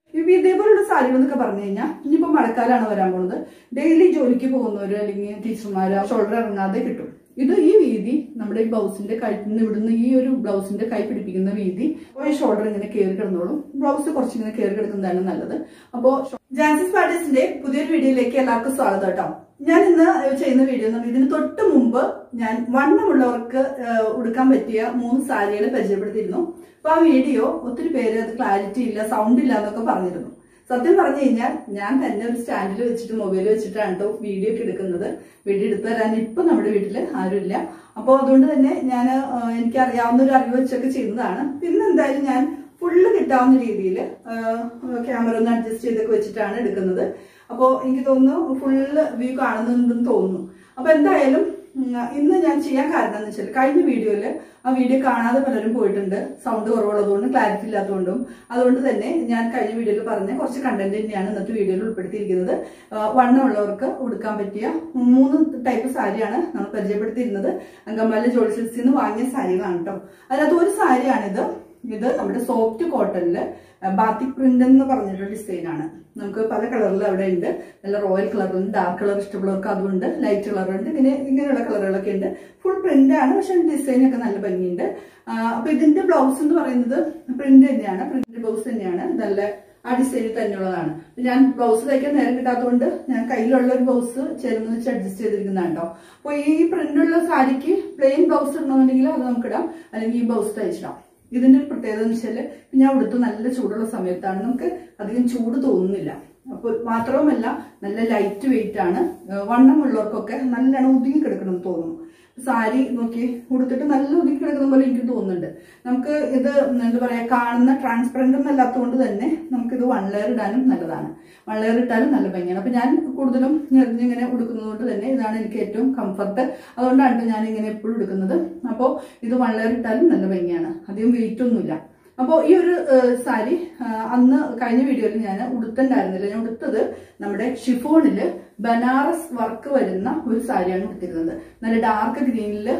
ഇപ്പൊ ഇതേപോലുള്ള സാരികൾ എന്നൊക്കെ പറഞ്ഞു കഴിഞ്ഞാൽ ഇനിയിപ്പോ മഴക്കാലാണ് വരാൻ പോകുന്നത് ഡെയിലി ജോലിക്ക് പോകുന്നവര് അല്ലെങ്കിൽ ടീച്ചർമാര് ഷോൾഡർ ഇറങ്ങാതെ കിട്ടും ഇത് ഈ വീതി നമ്മുടെ ഈ ബ്ലൗസിന്റെ കഴുത്തിന് ഇവിടുന്ന് ഈ ഒരു ബ്ലൗസിന്റെ കൈ പിടിപ്പിക്കുന്ന വീതി അപ്പോൾ ഈ ഷോൾഡർ ഇങ്ങനെ കയറി കിടന്നോളും ബ്ലൗസ് കുറച്ചിങ്ങനെ കയറി കിടക്കുന്നതാണ് നല്ലത് അപ്പോ ജാൻസിസ് പാർട്ടീസിന്റെ പുതിയൊരു വീഡിയോയിലേക്ക് എല്ലാവർക്കും സ്വാഗതം കേട്ടോ ഞാൻ ഇന്ന് ചെയ്യുന്ന വീഡിയോ എന്ന് പറഞ്ഞാൽ ഇതിന് തൊട്ട് മുമ്പ് ഞാൻ വണ്ണമുള്ളവർക്ക് ഏഹ്, ഉടുക്കാൻ പറ്റിയ മൂന്ന് സാരികൾ പരിചയപ്പെടുത്തിയിരുന്നു അപ്പൊ ആ വീഡിയോ ഒത്തിരി പേര് അത് ക്ലാരിറ്റി ഇല്ല സൗണ്ട് ഇല്ല എന്നൊക്കെ പറഞ്ഞിരുന്നു സത്യം പറഞ്ഞു കഴിഞ്ഞാൽ ഞാൻ തന്നെ ഒരു സ്റ്റാൻഡിൽ വെച്ചിട്ട് മൊബൈൽ വെച്ചിട്ടാണ് കേട്ടോ വീഡിയോ ഒക്കെ എടുക്കുന്നത് വീഡിയോ എടുത്തു തരാൻ ഇപ്പൊ നമ്മുടെ വീട്ടില് ആരുമില്ല അപ്പോൾ അതുകൊണ്ട് തന്നെ ഞാൻ എനിക്ക് അറിയാവുന്ന ഒരു അറിവ് വെച്ചൊക്കെ ചെയ്യുന്നതാണ് പിന്നെ എന്തായാലും ഞാൻ ഫുള്ള് കിട്ടാവുന്ന രീതിയിൽ ക്യാമറ ഒന്ന് അഡ്ജസ്റ്റ് ചെയ്തൊക്കെ വെച്ചിട്ടാണ് എടുക്കുന്നത് അപ്പോൾ എനിക്ക് തോന്നുന്നു ഫുള്ള് വ്യൂ കാണുന്നുണ്ടെന്ന് തോന്നുന്നു അപ്പൊ എന്തായാലും ഉം, ഇന്ന് ഞാൻ ചെയ്യാൻ കാരണം എന്ന് വെച്ചാൽ കഴിഞ്ഞ വീഡിയോയില് ആ വീഡിയോ കാണാതെ പലരും പോയിട്ടുണ്ട് സൗണ്ട് കുറവുള്ളതുകൊണ്ടും ക്ലാരിറ്റി ഇല്ലാത്തതുകൊണ്ടും അതുകൊണ്ട് തന്നെ ഞാൻ കഴിഞ്ഞ വീഡിയോയിൽ പറഞ്ഞ കുറച്ച് കണ്ടന്റ് തന്നെയാണ് ഇന്നത്തെ വീഡിയോയിൽ ഉൾപ്പെടുത്തിയിരിക്കുന്നത് ആ, വണ്ണമുള്ളവർക്ക് ഉടുക്കാൻ പറ്റിയ മൂന്ന് ടൈപ്പ് സാരിയാണ് നമ്മൾ പരിചയപ്പെടുത്തിയിരുന്നത് അങ്കമാലി ജോളി സിൽസിൽ നിന്ന് വാങ്ങിയ സാരികളാണ് കേട്ടോ അതിനകത്ത് ഒരു സാരിയാണിത് ഇത് നമ്മുടെ സോഫ്റ്റ് കോട്ടണില് ബാത്തിക് പ്രിന്റ് എന്ന് പറഞ്ഞിട്ടുള്ള ഡിസൈനാണ് നമുക്ക് പല കളറിൽ അവിടെ ഉണ്ട് നല്ല റോയൽ കളറുണ്ട് ഡാർക്ക് കളർ ഇഷ്ടമുള്ളവർക്ക് അതുകൊണ്ട് ലൈറ്റ് കളർ ഉണ്ട് ഇങ്ങനെ ഇങ്ങനെയുള്ള കളറുകളൊക്കെ ഉണ്ട് ഫുൾ പ്രിന്റ് ആണ് പക്ഷെ ഡിസൈൻ ഒക്കെ നല്ല ഭംഗിയുണ്ട് ആ, അപ്പൊ ഇതിന്റെ ബ്ലൗസ് എന്ന് പറയുന്നത് പ്രിന്റ് തന്നെയാണ് പ്രിന്റ് ബ്ലൗസ് തന്നെയാണ് നല്ല ആ ഡിസൈനിൽ തന്നെയുള്ളതാണ് അപ്പൊ ഞാൻ ബ്ലൗസ് തയ്ക്കാൻ നേരം കിട്ടാത്തതുകൊണ്ട് ഞാൻ കയ്യിലുള്ള ഒരു ബ്ലൗസ് ചേർന്ന് വെച്ച് അഡ്ജസ്റ്റ് ചെയ്തിരിക്കുന്നതാണ് കേട്ടോ അപ്പൊ ഈ പ്രിന്റുള്ള സാരിക്ക് പ്ലെയിൻ ബ്ലൗസ് ഇടണമെന്നുണ്ടെങ്കിൽ അത് നമുക്കിടാം അല്ലെങ്കിൽ ഈ ബ്ലൗസ് തയ്ച്ചിടാം ഇതിന്റെ ഒരു പ്രത്യേകത എന്ന് വെച്ചാൽ ഞാൻ ഉടുത്ത് നല്ല ചൂടുള്ള സമയത്താണ് നമുക്ക് അധികം ചൂട് തോന്നുന്നില്ല അപ്പോൾ മാത്രവുമല്ല നല്ല ലൈറ്റ് വെയിറ്റ് ആണ് ഏഹ് വണ്ണമുള്ളവർക്കൊക്കെ നല്ലോണം ഒതുങ്ങി കിടക്കണം എന്ന് തോന്നുന്നു സാരി നോക്കി ഉടുത്തിട്ട് നല്ല ഒതുങ്ങി കിടക്കുന്ന പോലെ എനിക്ക് തോന്നുന്നുണ്ട് നമുക്ക് ഇത് എന്താ പറയാ കാണുന്ന ട്രാൻസ്പെറന്റ് ഒന്നല്ലാത്തതുകൊണ്ട് തന്നെ നമുക്കിത് വൺ ലെയർ ഇടാനും നല്ലതാണ് വൺ ലെയർ ഇട്ടാലും നല്ല ഭംഗിയാണ് അപ്പൊ ഞാൻ കൂടുതലും ഞെറിഞ്ഞിങ്ങനെ ഉടുക്കുന്നതുകൊണ്ട് തന്നെ ഇതാണ് എനിക്ക് ഏറ്റവും കംഫർട്ട് അതുകൊണ്ടാണ് ഞാൻ ഇങ്ങനെ എപ്പോഴും എടുക്കുന്നത് അപ്പോൾ ഇത് വൺ ലെയർ ഇട്ടാലും നല്ല ഭംഗിയാണ് അധികം വെയിറ്റ് ഒന്നുമില്ല അപ്പോൾ ഈ ഒരു ഏഹ്, സാരി ആ, അന്ന് കഴിഞ്ഞ വീഡിയോയിൽ ഞാൻ ഉടുത്തുണ്ടായിരുന്നില്ല ഞാൻ ഉടുത്തത് നമ്മുടെ ഷിഫോണില് ബനാറസ് വർക്ക് വരുന്ന ഒരു സാരിയാണ് ഉടുത്തിരുന്നത് നല്ല ഡാർക്ക് ഗ്രീനില്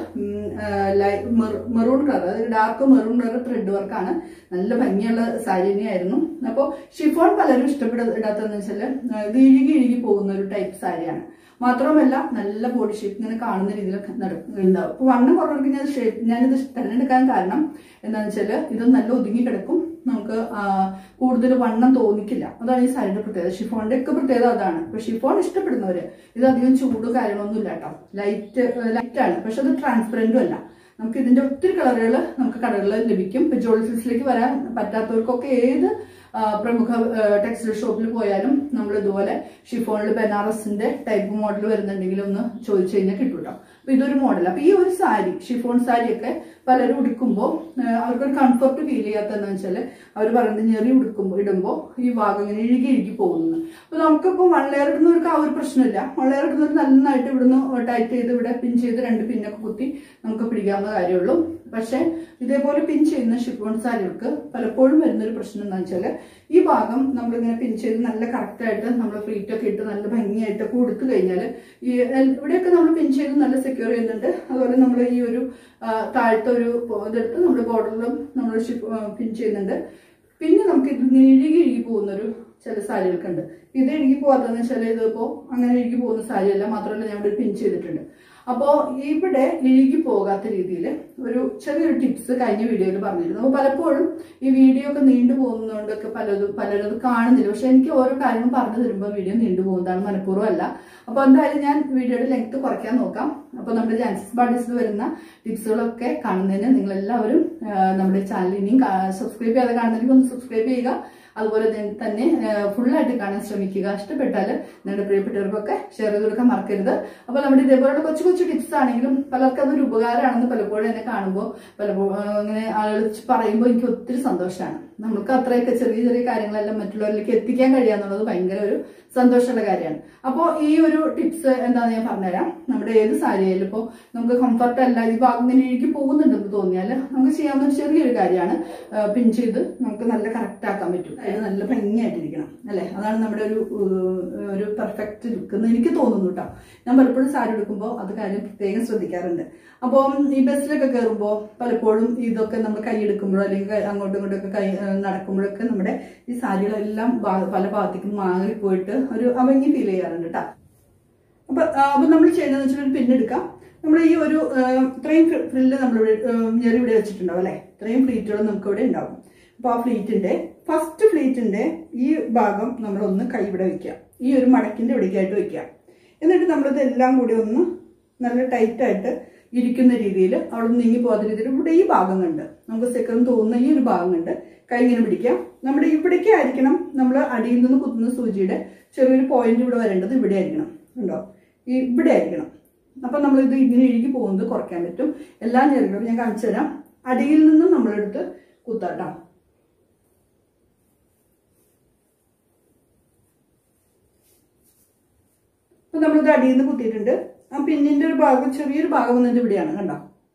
മെറൂൺ കളർ അതായത് ഡാർക്ക് മെറൂൺ കളർ ത്രെഡ് വർക്കാണ് നല്ല ഭംഗിയുള്ള സാരി തന്നെയായിരുന്നു അപ്പോൾ ഷിഫോൺ പലരും ഇഷ്ടപ്പെടാത്തതെന്ന് വെച്ചാൽ ഇത് ഇഴുകി ഇഴുകി പോകുന്ന ഒരു ടൈപ്പ് സാരിയാണ് മാത്രമല്ല നല്ല ബോഡി ഷേപ്പ് ഇങ്ങനെ കാണുന്ന രീതിയിലൊക്കെ നടക്കും ഉണ്ടാവും അപ്പൊ വണ്ണം കുറവർക്ക് ഞാൻ ഷേപ്പ് ഞാനിത് തിരഞ്ഞെടുക്കാൻ കാരണം എന്താണെന്ന് വെച്ചാൽ ഇത് നല്ല ഒതുങ്ങി കിടക്കും നമുക്ക് ആ, കൂടുതൽ വണ്ണം തോന്നിക്കില്ല അതാണ് ഈ സാരിയുടെ പ്രത്യേകത ഷിഫോണിന്റെ ഒക്കെ പ്രത്യേകത അതാണ് ഇപ്പൊ ഷിഫോൺ ഇഷ്ടപ്പെടുന്നവര് ഇത് അധികം ചൂട് കാര്യങ്ങളൊന്നും ഇല്ല കേട്ടോ ലൈറ്റ് ലൈറ്റ് ആണ് പക്ഷെ അത് ട്രാൻസ്പെറന്റും അല്ല നമുക്ക് ഇതിന്റെ ഒത്തിരി കളറുകൾ നമുക്ക് കടകളിൽ ലഭിക്കും ഇപ്പൊ ജോളി സിൽസിലേക്ക് വരാൻ പറ്റാത്തവർക്കൊക്കെ ഏത് ആ, പ്രമുഖ ടെക്സ്റ്റൈൽ ഷോപ്പിൽ പോയാലും നമ്മൾ ഇതുപോലെ ഷിഫോണിൽ ബനാറസിന്റെ ടൈപ്പ് മോഡൽ വരുന്നുണ്ടെങ്കിൽ ഒന്ന് ചോദിച്ചു കഴിഞ്ഞാൽ കിട്ടും കേട്ടോ അപ്പൊ ഇതൊരു മോഡൽ അപ്പൊ ഈ ഒരു സാരി ഷിഫോൺ സാരിയൊക്കെ പലരും ഉടുക്കുമ്പോൾ അവർക്കൊരു കംഫർട്ട് ഫീൽ ചെയ്യാത്തതെന്ന് വെച്ചാൽ അവർ പറയുന്നത് ഞെറി ഉടുക്കുമ്പോൾ ഇടുമ്പോൾ ഈ ഭാഗം ഇങ്ങനെ ഇഴുകി ഇഴുകി പോകുന്നു അപ്പൊ നമുക്കിപ്പോൾ വൺ ലെയർ ഇടുന്നവർക്ക് ആ ഒരു പ്രശ്നമില്ല വൺ ലെയർ ഇടുന്നവർ നന്നായിട്ട് ഇവിടുന്ന് ടൈറ്റ് ചെയ്ത് ഇവിടെ പിൻ ചെയ്ത് രണ്ട് പിന്നൊക്കെ കുത്തി നമുക്ക് പിടിക്കാവുന്ന കാര്യമുള്ളൂ പക്ഷെ ഇതേപോലെ പിൻ ചെയ്യുന്ന ഷിഫോൺ സാരികൾക്ക് പലപ്പോഴും വരുന്നൊരു പ്രശ്നം എന്താണെന്ന് വെച്ചാൽ ഈ ഭാഗം നമ്മളിങ്ങനെ പിൻ ചെയ്ത് നല്ല കറക്റ്റ് ആയിട്ട് നമ്മൾ ഫ്ലീറ്റ് ഒക്കെ ഇട്ട് നല്ല ഭംഗിയായിട്ടൊക്കെ കൊടുത്തു കഴിഞ്ഞാൽ ഈ എൽ- ഇവിടെയൊക്കെ നമ്മൾ പിൻ ചെയ്ത് നല്ല സെക്യൂർ ചെയ്യുന്നുണ്ട് അതുപോലെ നമ്മൾ ഈ ഒരു ആ, താഴത്തെ ഒരു പോ- ഇതെടുത്ത് നമ്മുടെ ബോർഡറിലും നമ്മൾ പിൻ ചെയ്യുന്നുണ്ട് പിന്നെ നമുക്ക് ഇത് ഇങ്ങനെ ഇഴുകി ഇഴുകി പോകുന്നൊരു ചില സാരികൾക്കുണ്ട് ഇത് ഇഴുകി പോകാത്തതെന്ന് വെച്ചാൽ ഇതിപ്പോ അങ്ങനെ ഇഴുകി പോകുന്ന സാരിയല്ല മാത്രമല്ല ഞാൻ ഇവിടെ പിൻ ചെയ്തിട്ടുണ്ട് അപ്പോൾ ഇവിടെ ഇഴുകി പോകാത്ത രീതിയിൽ ഒരു ചെറിയൊരു ടിപ്സ് കഴിഞ്ഞ വീഡിയോയിൽ പറഞ്ഞിരുന്നു അപ്പോൾ പലപ്പോഴും ഈ വീഡിയോ ഒക്കെ നീണ്ടു പോകുന്നതുകൊണ്ടൊക്കെ പലതും പലരും അത് കാണുന്നില്ല പക്ഷെ എനിക്ക് ഓരോ കാര്യങ്ങൾ പറഞ്ഞു തരുമ്പോൾ വീഡിയോ നീണ്ടു പോകുന്നതാണ് മനഃപൂർവ്വം അല്ല അപ്പോൾ എന്തായാലും ഞാൻ വീഡിയോയുടെ ലെങ്ത് കുറയ്ക്കാൻ നോക്കാം അപ്പോൾ നമ്മുടെ ജാൻസിസ് ബാഡീസിൽ വരുന്ന ടിപ്സുകളൊക്കെ കാണുന്നതിന് നിങ്ങൾ എല്ലാവരും നമ്മുടെ ചാനൽ ഇനിയും സബ്സ്ക്രൈബ് ചെയ്യാതെ കാണുന്നെങ്കിൽ ഒന്ന് സബ്സ്ക്രൈബ് ചെയ്യുക അതുപോലെ തന്നെ- തന്നെ ഫുള്ളായിട്ട് കാണാൻ ശ്രമിക്കുക ഇഷ്ടപ്പെട്ടാൽ നിങ്ങളുടെ പ്രിയപ്പെട്ടവർക്കൊക്കെ ഷെയർ ചെയ്ത് കൊടുക്കാൻ മറക്കരുത് അപ്പോൾ നമ്മുടെ ഇതേപോലുള്ള കൊച്ചു കൊച്ചു ടിപ്സ് ആണെങ്കിലും പലർക്കും അതൊരു ഉപകാരമാണെന്ന് പലപ്പോഴും എന്നെ കാണുമ്പോൾ പലപ്പോഴും ആ, ഇങ്ങനെ ആളുകൾ പറയുമ്പോൾ എനിക്ക് ഒത്തിരി സന്തോഷമാണ് നമുക്ക് അത്രയൊക്കെ ചെറിയ ചെറിയ കാര്യങ്ങളെല്ലാം മറ്റുള്ളവരിലേക്ക് എത്തിക്കാൻ കഴിയാന്നുള്ളത് ഭയങ്കര ഒരു സന്തോഷമുള്ള കാര്യമാണ് അപ്പോൾ ഈ ഒരു ടിപ്സ് എന്താണെന്ന് ഞാൻ പറഞ്ഞുതരാം നമ്മുടെ ഏത് സാരിയായാലും ഇപ്പോൾ നമുക്ക് കംഫർട്ട് അല്ല ഈ ഭാഗം ഇങ്ങനെ ഇഴുകി പോകുന്നുണ്ടെന്ന് തോന്നിയാൽ നമുക്ക് ചെയ്യാവുന്ന ഒരു ചെറിയൊരു കാര്യമാണ് പിൻ ചെയ്ത് നമുക്ക് നല്ല കറക്റ്റ് ആക്കാൻ പറ്റും അത് നല്ല ഭംഗിയായിട്ടിരിക്കണം അല്ലെ അതാണ് നമ്മുടെ ഒരു ഏഹ്, ഒരു പെർഫെക്റ്റ് ലുക്ക് എന്ന് എനിക്ക് തോന്നുന്നു കേട്ടോ ഞാൻ പലപ്പോഴും സാരി എടുക്കുമ്പോൾ അത് കാര്യം പ്രത്യേകം ശ്രദ്ധിക്കാറുണ്ട് അപ്പോൾ ഈ ബസ്സിലൊക്കെ കയറുമ്പോൾ പലപ്പോഴും ഇതൊക്കെ നമ്മൾ കൈ എടുക്കുമ്പോഴോ അല്ലെങ്കിൽ കൈ- അങ്ങോട്ടും ഇങ്ങോട്ടും ഒക്കെ കൈ നടക്കുമ്പോഴൊക്കെ നമ്മുടെ ഈ സാരികളെല്ലാം ഭാ- പല ഭാഗത്തേക്കും മാറിപ്പോയിട്ട് ഒരു അവങ്ങി ഫീൽ ചെയ്യാറുണ്ട് കേട്ടോ അപ്പൊ ആ, അപ്പൊ നമ്മൾ ചെയ്യുന്നതെന്ന് വെച്ചാൽ ഒരു പിന്നെടുക്കാം നമ്മൾ ഈ ഒരു ആ, ഇത്രയും ഫ്രില്ല് നമ്മൾ ഞെറി ഇവിടെ വെച്ചിട്ടുണ്ടാവും അല്ലെ ഇത്രയും ഫ്ലീറ്റുകൾ നമുക്ക് ഇവിടെ ഉണ്ടാവും അപ്പൊ ആ ഫ്ലീറ്റിന്റെ ഫസ്റ്റ് ഫ്ലീറ്റിന്റെ ഈ ഭാഗം നമ്മൾ ഒന്ന് കൈ ഇവിടെ വെക്കാം ഈ ഒരു മടക്കിന്റെ ഇവിടേക്കായിട്ട് വെക്കാം എന്നിട്ട് നമ്മളിത് എല്ലാം കൂടി ഒന്ന് നല്ല ടൈറ്റ് ആയിട്ട് ഇരിക്കുന്ന രീതിയിൽ അവിടെ നിന്ന് നീങ്ങി പോകാത്ത രീതിയിൽ ഇവിടെ ഈ ഭാഗം കണ്ട് നമുക്ക് സെക്കൻഡ് തോന്നുന്ന ഈ ഒരു ഭാഗം കണ്ട് കൈ ഇങ്ങനെ പിടിക്കാം നമ്മുടെ ഇവിടേക്ക് ആയിരിക്കണം നമ്മൾ അടിയിൽ നിന്ന് കുത്തുന്ന സൂചിയുടെ ചെറിയൊരു പോയിന്റ് ഇവിടെ വരേണ്ടത് ഇവിടെ ആയിരിക്കണം ഉണ്ടോ ഈ ഇവിടെ ആയിരിക്കണം അപ്പൊ നമ്മൾ ഇത് ഇങ്ങനെ ഇഴുകി പോകുന്നത് കുറയ്ക്കാൻ പറ്റും എല്ലാ ഞെരുകളും ഞാൻ കാണിച്ചു തരാം അടിയിൽ നിന്ന് നമ്മളെടുത്ത് കുത്താട്ടോ അപ്പൊ നമ്മളിത് അടിയിൽ നിന്ന് കുത്തിയിട്ടുണ്ട് ആ പിന്നിന്റെ ഒരു ഭാഗം ചെറിയൊരു ഭാഗം വന്നിട്ട് ഇവിടെയാണ് കണ്ടോ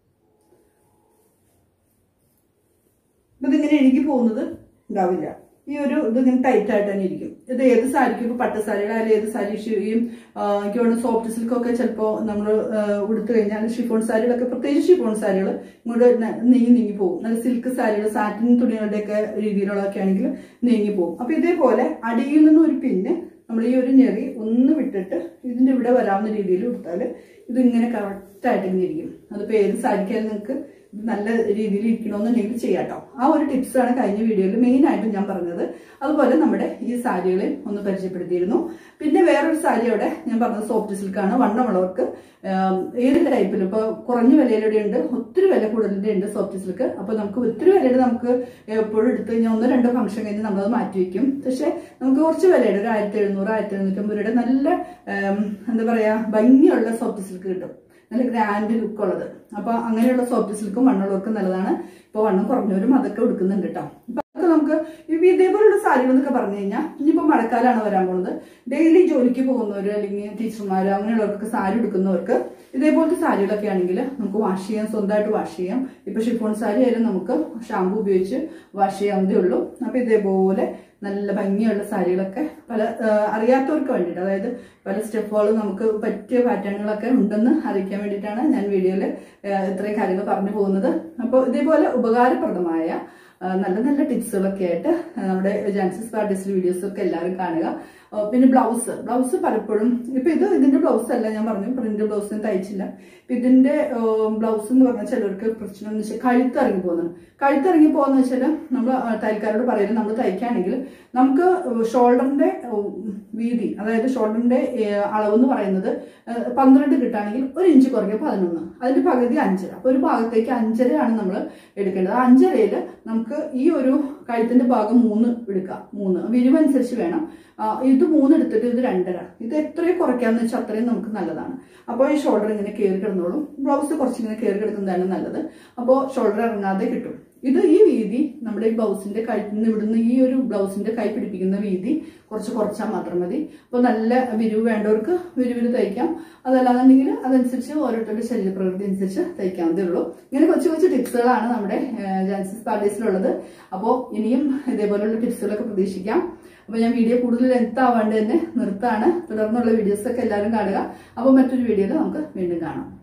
അപ്പൊ ഇതിങ്ങനെ എഴുകി പോകുന്നത് ഉണ്ടാവില്ല ഈ ഒരു ഇത് ഇങ്ങനെ ടൈറ്റ് ആയിട്ട് തന്നെ ഇരിക്കും ഇത് ഏത് സാരിക്കും ഇപ്പൊ പട്ട് സാരികളായാലും ഏത് സാരി ഷിയും എനിക്ക് തോന്നുന്നു സോഫ്റ്റ് സിൽക്കൊക്കെ ചിലപ്പോൾ നമ്മൾ ഉടുത്തു കഴിഞ്ഞാൽ ഷിഫോൺ സാരികളൊക്കെ പ്രത്യേകിച്ച് ഷിഫോൺ സാരികൾ ഇങ്ങോട്ട് ന- നീങ്ങി നീങ്ങി പോകും നല്ല സിൽക്ക് സാരികൾ സാറ്റിൻ തുണികളുടെയൊക്കെ രീതിയിലുള്ളതൊക്കെ ആണെങ്കിൽ നീങ്ങി പോകും അപ്പൊ ഇതേപോലെ അടിയിൽ നിന്ന് ഒരു പിന്ന് നമ്മൾ ഈ ഒരു ഞെറി ഒന്ന് വിട്ടിട്ട് ഇതിന്റെ ഇവിടെ വരാവുന്ന രീതിയിൽ കൊടുത്താൽ ഇത് ഇങ്ങനെ കറക്റ്റ് ആയിട്ട് ഇങ്ങനെ ഇരിക്കും അതിപ്പോ ഏത് സാരിക്കാലും നിങ്ങൾക്ക് ഇത് നല്ല രീതിയിൽ ഇരിക്കണമെന്നുണ്ടെങ്കിൽ ചെയ്യാട്ടോ ആ ഒരു ടിപ്സ് ആണ് കഴിഞ്ഞ വീഡിയോയിൽ മെയിൻ ആയിട്ട് ഞാൻ പറഞ്ഞത് അതുപോലെ നമ്മുടെ ഈ സാരികളെ ഒന്ന് പരിചയപ്പെടുത്തിയിരുന്നു പിന്നെ വേറൊരു സാരി അവിടെ ഞാൻ പറഞ്ഞത് സോഫ്റ്റ് സിൽക്കാണ് വണ്ണമുള്ളവർക്ക് ആം, ഏത് ടൈപ്പിലും ഇപ്പൊ കുറഞ്ഞ വിലയിലൂടെ ഉണ്ട് ഒത്തിരി വില കൂടുതലിന്റെ ഉണ്ട് സോഫ്റ്റ് സിൽക്ക് അപ്പൊ നമുക്ക് ഒത്തിരി വിലയുടെ നമുക്ക് എപ്പോഴും എടുത്തു കഴിഞ്ഞാൽ ഒന്നോ രണ്ടോ ഫംഗ്ഷൻ കഴിഞ്ഞ് നമ്മളത് മാറ്റി വെക്കും പക്ഷെ നമുക്ക് കുറച്ച് വിലയുടെ ഒരു ആയിരത്തി എഴുന്നൂറ് ആയിരത്തി എഴുന്നൂറ്റമ്പത് രൂപയുടെ നല്ല ആം, എന്താ പറയാ ഭംഗിയുള്ള സോഫ്റ്റ് സിൽക്ക് കിട്ടും നല്ല ഗ്രാൻഡ് ലുക്ക് ഉള്ളത് അപ്പൊ അങ്ങനെയുള്ള സോഫ്റ്റ് സിൽക്കും വണ്ണുള്ളവർക്കും നല്ലതാണ് ഇപ്പൊ വണ്ണം കുറഞ്ഞവരും അതൊക്കെ എടുക്കുന്നുണ്ട് കേട്ടോ അപ്പൊ അതൊക്കെ നമുക്ക് ഇപ്പൊ ഇതേപോലുള്ള സാരികൾ എന്നൊക്കെ പറഞ്ഞു കഴിഞ്ഞാൽ ഇനിയിപ്പോ മഴക്കാലാണ് വരാൻ പോകുന്നത് ഡെയിലി ജോലിക്ക് പോകുന്നവര് അല്ലെങ്കിൽ ടീച്ചർമാര് അങ്ങനെയുള്ളവർക്കൊക്കെ സാരി എടുക്കുന്നവർക്ക് ഇതേപോലത്തെ സാരികളൊക്കെ ആണെങ്കിൽ നമുക്ക് വാഷ് ചെയ്യാം സ്വന്തമായിട്ട് വാഷ് ചെയ്യാം ഇപ്പൊ ഷിഫോൺ സാരി ആയാലും നമുക്ക് ഷാമ്പു ഉപയോഗിച്ച് വാഷ് ചെയ്യാവുന്നതേ ഉള്ളൂ അപ്പൊ ഇതേപോലെ നല്ല ഭംഗിയുള്ള സാരികളൊക്കെ പല ആ, അറിയാത്തവർക്ക് വേണ്ടിയിട്ട് അതായത് പല സ്റ്റെപ്പുകളും നമുക്ക് പറ്റിയ പാറ്റേണുകളൊക്കെ ഉണ്ടെന്ന് അറിയിക്കാൻ വേണ്ടിയിട്ടാണ് ഞാൻ വീഡിയോയിൽ ഇത്രയും കാര്യങ്ങൾ പറഞ്ഞു പോകുന്നത് അപ്പോൾ ഇതേപോലെ ഉപകാരപ്രദമായ ആ, നല്ല നല്ല ടിപ്സുകളൊക്കെ ആയിട്ട് നമ്മുടെ ജാൻസിസ് പാർട്ടീസ് വീഡിയോസ് ഒക്കെ എല്ലാവരും കാണുക ആ, പിന്നെ ബ്ലൗസ് ബ്ലൗസ് പലപ്പോഴും ഇപ്പൊ ഇത് ഇതിന്റെ ബ്ലൗസ് അല്ല ഞാൻ പറഞ്ഞു പ്രിന്റ് ബ്ലൗസ് തയ്ച്ചില്ല ഇപ്പൊ ഇതിന്റെ ബ്ലൗസ് എന്ന് പറഞ്ഞാൽ ചിലർക്ക് പ്രശ്നം എന്ന് വെച്ചാൽ കഴുത്തിറങ്ങി പോകുന്നത് കഴുത്തിറങ്ങി പോകുന്ന വെച്ചാൽ നമ്മൾ തയ്യൽക്കാരോട് പറയുന്നത് നമ്മൾ തയ്ക്കുകയാണെങ്കിൽ നമുക്ക് ഷോൾഡറിന്റെ വീതി അതായത് ഷോൾഡറിന്റെ അളവ് എന്ന് പറയുന്നത് ആ, പന്ത്രണ്ട് കിട്ടുകയാണെങ്കിൽ ഒരു ഇഞ്ച് കുറയ്ക്കുക പതിനൊന്ന് അതിന്റെ പകുതി അഞ്ചര അപ്പൊ ഒരു ഭാഗത്തേക്ക് അഞ്ചരയാണ് നമ്മൾ എടുക്കേണ്ടത് ആ അഞ്ചരയിൽ നമുക്ക് ഈ ഒരു കഴുത്തിന്റെ ഭാഗം മൂന്ന് എടുക്കാം മൂന്ന് വിരിവനുസരിച്ച് വേണം ആ, ഇത് മൂന്ന് എടുത്തിട്ട് ഇത് രണ്ടര ഇത് എത്രയും കുറയ്ക്കാന്ന് വെച്ചാൽ അത്രയും നമുക്ക് നല്ലതാണ് അപ്പോൾ ഈ ഷോൾഡർ ഇങ്ങനെ കയറി കിടന്നോളും ബ്ലൗസ് കുറച്ചിങ്ങനെ കയറി കിടക്കുന്നതാണ് നല്ലത് അപ്പോൾ ഷോൾഡർ ഇറങ്ങാതെ കിട്ടും ഇത് ഈ വീതി നമ്മുടെ ഈ ബ്ലൗസിന്റെ കഴുത്തിൽ നിന്ന് ഇവിടുന്ന് ഈ ഒരു ബ്ലൗസിന്റെ കൈ പിടിപ്പിക്കുന്ന വീതി കുറച്ച് കുറച്ചാൽ മാത്രം മതി അപ്പോൾ നല്ല വിരിവ് വേണ്ടവർക്ക് വിരിവിന് തയ്ക്കാം അതല്ലാന്നുണ്ടെങ്കിൽ അതനുസരിച്ച് ഓരോരുത്തരുടെ ശരീരപ്രകൃതി അനുസരിച്ച് തയ്ക്കാവുന്നതേ ഉള്ളൂ ഇങ്ങനെ കൊച്ചു കൊച്ചു ടിപ്സുകളാണ് നമ്മുടെ ജാൻസിസ് പാർട്ടീസിലുള്ളത് അപ്പോൾ ഇനിയും ഇതേപോലെയുള്ള ടിപ്സുകളൊക്കെ പ്രതീക്ഷിക്കാം അപ്പോൾ ഞാൻ വീഡിയോ കൂടുതൽ ലെങ്ത് ആവാണ്ട് തന്നെ നിർത്താണ് തുടർന്നുള്ള വീഡിയോസ് ഒക്കെ എല്ലാവരും കാണുക അപ്പോൾ മറ്റൊരു വീഡിയോയിൽ നമുക്ക് വീണ്ടും കാണാം